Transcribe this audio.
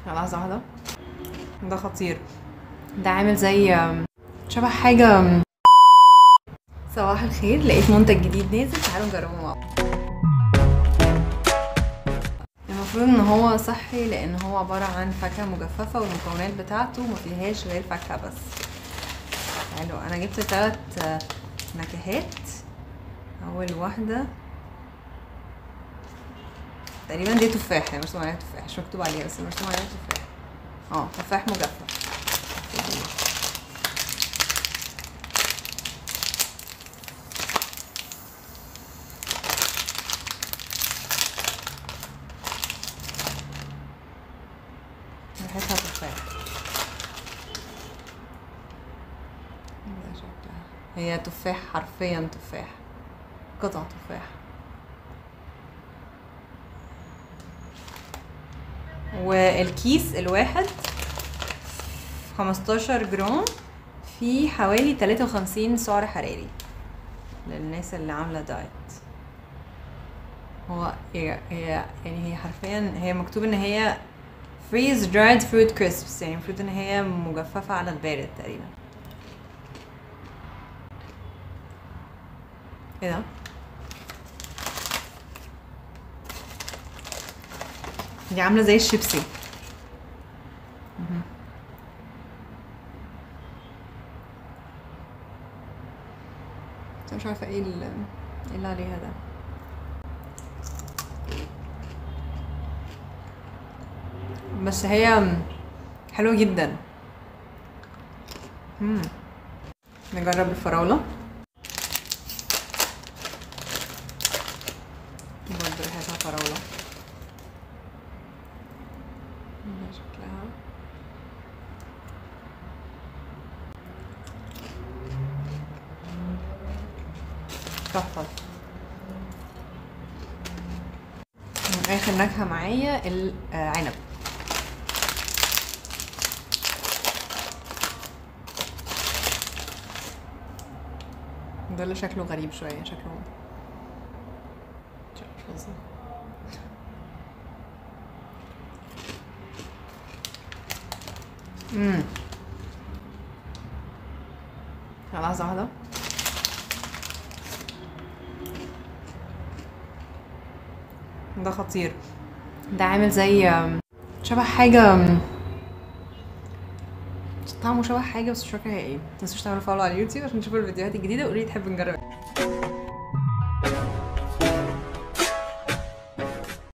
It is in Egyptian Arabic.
لحظة واحدة ده خطير ده عامل زي شبه حاجة صباح الخير لقيت منتج جديد نازل تعالوا نجربه مع بعض المفروض ان هو صحي لان هو عبارة عن فاكهة مجففة والمكونات بتاعته ما فيهاش غير فاكهة بس حلو انا جبت ثلاث نكهات اول واحدة تقريبا دي تفاح يعني مرسوم عليها تفاح مش مكتوب عليها بس مرسوم عليها تفاح اه تفاح مجفف ريحتها تفاح ده شكلها هي تفاح حرفيا تفاح قطع تفاح والكيس الواحد 15 جرام فيه حوالي 53 سعر حراري للناس اللي عاملة دايت هو هي هي يعني هي حرفيا هي مكتوب ان هي فريز dried fruit crisps يعني المفروض ان هي مجففة على البارد تقريبا ايه ده؟ دي عاملة زي الشيبسي مهم. بس أنا مش عارفة ايه ال- ايه اللي عليها ده بس هي حلوة جدا مم. نجرب الفراولة برضه ريحتها فراولة ده شكلها تحفة آخر نكهة معايا العنب ده اللي شكله غريب شوية شكله شكله فظيع امم لحظة واحدة ده خطير ده عامل زي شبه حاجة طعمه شبه حاجة بس مش فاكرة هي ايه متنسوش تعملوا فولو على اليوتيوب عشان تشوفوا الفيديوهات الجديدة وقولي تحبوا نجرب